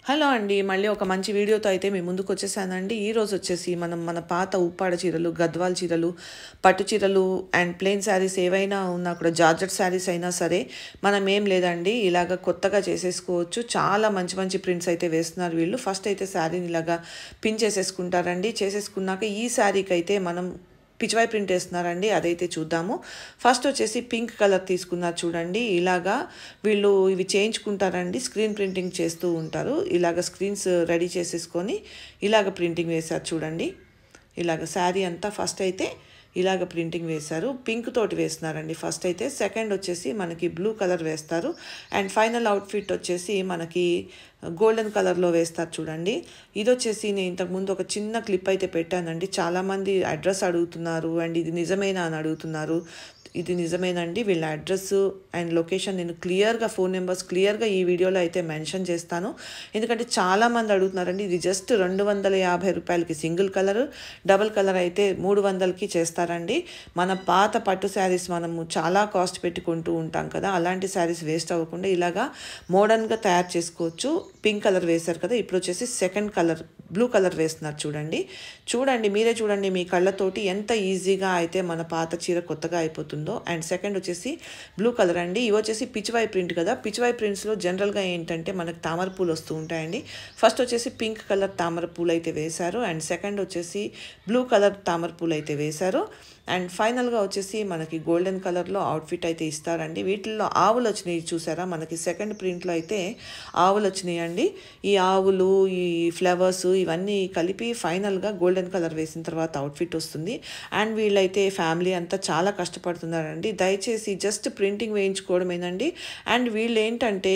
hello అండి మళ్ళీ ఒక మంచి వీడియోతో అయితే మీ ముందుకు వచ్చేసానండి ఈ రోజు వచ్చేసి మనం మన పాత ఉప్పాడ చీరలు గద్వాల్ చీరలు పట్టు చీరలు అండ్ ప్లెయిన్ శారీస్ ఏవైనా ఉన్నా కూడా జార్జెట్ శారీస్ అయినా సరే మనం ఏం లేదండి ఇలాగ కొత్తగా చేసేసుకోవచ్చు చాలా మంచి మంచి ప్రింట్స్ అయితే వేస్తున్నారు వీళ్ళు ఫస్ట్ అయితే శారీని ఇలాగా పిన్ చేసేసుకుంటారండి చేసేసుకున్నాక ఈ శారీకి అయితే మనం పిచ్చివాయి ప్రింట్ వేస్తున్నారండి అదైతే చూద్దాము ఫస్ట్ వచ్చేసి పింక్ కలర్ తీసుకున్నారు చూడండి ఇలాగా వీళ్ళు ఇవి చేయించుకుంటారండి స్క్రీన్ ప్రింటింగ్ చేస్తూ ఉంటారు ఇలాగ స్క్రీన్స్ రెడీ చేసేసుకొని ఇలాగ ప్రింటింగ్ వేశారు చూడండి ఇలాగ శారీ అంతా ఫస్ట్ అయితే ఇలాగ ప్రింటింగ్ వేశారు పింక్ తోటి వేస్తున్నారండి ఫస్ట్ అయితే సెకండ్ వచ్చేసి మనకి బ్లూ కలర్ వేస్తారు అండ్ ఫైనల్ అవుట్ఫిట్ వచ్చేసి మనకి గోల్డెన్ కలర్లో వేస్తారు చూడండి ఇది వచ్చేసి నేను ఇంతకుముందు ఒక చిన్న క్లిప్ అయితే పెట్టానండి చాలామంది అడ్రస్ అడుగుతున్నారు అండ్ ఇది నిజమేనా అని అడుగుతున్నారు ఇది నిజమేనండి వీళ్ళ అడ్రస్ అండ్ లొకేషన్ నేను క్లియర్గా ఫోన్ నెంబర్స్ క్లియర్గా ఈ వీడియోలో అయితే మెన్షన్ చేస్తాను ఎందుకంటే చాలామంది అడుగుతున్నారండి ఇది జస్ట్ రెండు వందల యాభై రూపాయలకి సింగిల్ కలర్ డబల్ కలర్ అయితే మూడు వందలకి చేస్తారండి మన పాత పట్టు శారీస్ మనము చాలా కాస్ట్ పెట్టి కొంటూ ఉంటాం కదా అలాంటి శారీస్ వేస్ట్ అవ్వకుండా ఇలాగా మోడర్న్గా తయారు చేసుకోవచ్చు పింక్ కలర్ వేశారు కదా ఇప్పుడు వచ్చేసి సెకండ్ కలర్ బ్లూ కలర్ వేస్తున్నారు చూడండి చూడండి మీరే చూడండి మీ కళ్ళతోటి ఎంత ఈజీగా అయితే మన పాత చీర కొత్తగా అయిపోతుందో అండ్ సెకండ్ వచ్చేసి బ్లూ కలర్ అండి ఇవి వచ్చేసి పిచ్చివాయి ప్రింట్ కదా పిచ్చివాయి ప్రింట్స్లో జనరల్గా ఏంటంటే మనకు తామర పూలు వస్తూ ఉంటాయండి ఫస్ట్ వచ్చేసి పింక్ కలర్ తామర పూలు అయితే వేశారు అండ్ సెకండ్ వచ్చేసి బ్లూ కలర్ తామర పూలు అయితే వేశారు అండ్ ఫైనల్గా వచ్చేసి మనకి గోల్డెన్ కలర్లో అవుట్ఫిట్ అయితే ఇస్తారండి వీటిల్లో ఆవులు వచ్చినాయి చూసారా మనకి సెకండ్ ప్రింట్లో అయితే ఆవులు వచ్చినాయి అండి ఈ ఆవులు ఈ ఫ్లవర్స్ ఇవన్నీ కలిపి ఫైనల్గా గోల్డెన్ కలర్ వేసిన తర్వాత అవుట్ఫిట్ వస్తుంది అండ్ వీళ్ళైతే ఫ్యామిలీ అంతా చాలా కష్టపడుతున్నారండి దయచేసి జస్ట్ ప్రింటింగ్ వేయించుకోవడమేనండి అండ్ వీళ్ళు ఏంటంటే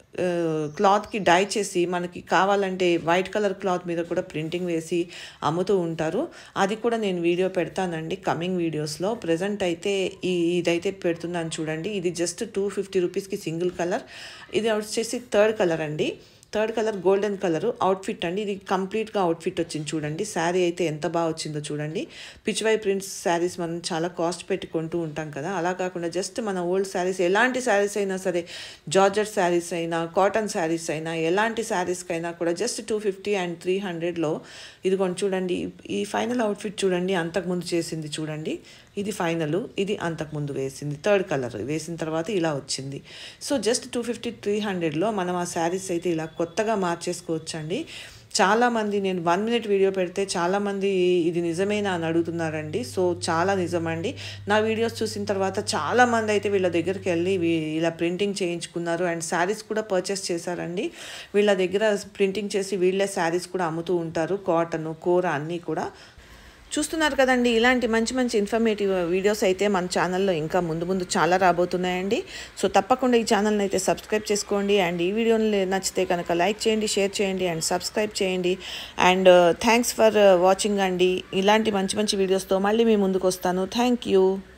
క్లాత్కి డై చేసి మనకి కావాలంటే వైట్ కలర్ క్లాత్ మీద కూడా ప్రింటింగ్ వేసి అమ్ముతూ ఉంటారు అది కూడా నేను వీడియో పెడతానండి కమింగ్ వీడియోస్లో ప్రజెంట్ అయితే ఈ ఇదైతే పెడుతున్నాను చూడండి ఇది జస్ట్ టూ ఫిఫ్టీ రూపీస్కి సింగిల్ కలర్ ఇది వచ్చేసి థర్డ్ కలర్ అండి third colour golden colour outfit అండి ఇది కంప్లీట్గా అవుట్ఫిట్ వచ్చింది చూడండి శారీ అయితే ఎంత బాగా వచ్చిందో చూడండి పిచ్వై ప్రింట్స్ శారీస్ మనం చాలా కాస్ట్ పెట్టి కొంటూ ఉంటాం కదా అలా కాకుండా జస్ట్ మన ఓల్డ్ శారీస్ ఎలాంటి శారీస్ అయినా సరే జార్జెట్ శారీస్ అయినా కాటన్ శారీస్ అయినా ఎలాంటి శారీస్కైనా కూడా just two fifty and three హండ్రెడ్లో ఇదిగోండి చూడండి ఈ ఫైనల్ అవుట్ఫిట్ చూడండి అంతకుముందు చేసింది చూడండి ఇది ఫైనల్ ఇది అంతకుముందు వేసింది థర్డ్ కలర్ వేసిన తర్వాత ఇలా వచ్చింది so just two fifty three హండ్రెడ్లో మనం ఆ శారీస్ అయితే ఇలా కొత్తగా మార్చేసుకోవచ్చండి చాలామంది నేను వన్ మినిట్ వీడియో పెడితే చాలామంది ఇది నిజమేనా అని అడుగుతున్నారండి సో చాలా నిజమండి నా వీడియోస్ చూసిన తర్వాత చాలామంది అయితే వీళ్ళ దగ్గరికి వెళ్ళి ఇలా ప్రింటింగ్ చేయించుకున్నారు అండ్ శారీస్ కూడా పర్చేస్ చేశారండి వీళ్ళ దగ్గర ప్రింటింగ్ చేసి వీళ్ళే శారీస్ కూడా అమ్ముతూ ఉంటారు కాటన్ కూర అన్నీ కూడా చూస్తున్నారు కదండి ఇలాంటి మంచి మంచి ఇన్ఫర్మేటివ్ వీడియోస్ అయితే మన ఛానల్లో ఇంకా ముందు ముందు చాలా రాబోతున్నాయండి సో తప్పకుండా ఈ ఛానల్ని అయితే సబ్స్క్రైబ్ చేసుకోండి అండ్ ఈ వీడియోని నచ్చితే కనుక లైక్ చేయండి షేర్ చేయండి అండ్ సబ్స్క్రైబ్ చేయండి అండ్ థ్యాంక్స్ ఫర్ వాచింగ్ అండి ఇలాంటి మంచి మంచి వీడియోస్తో మళ్ళీ మీ ముందుకు వస్తాను థ్యాంక్ యూ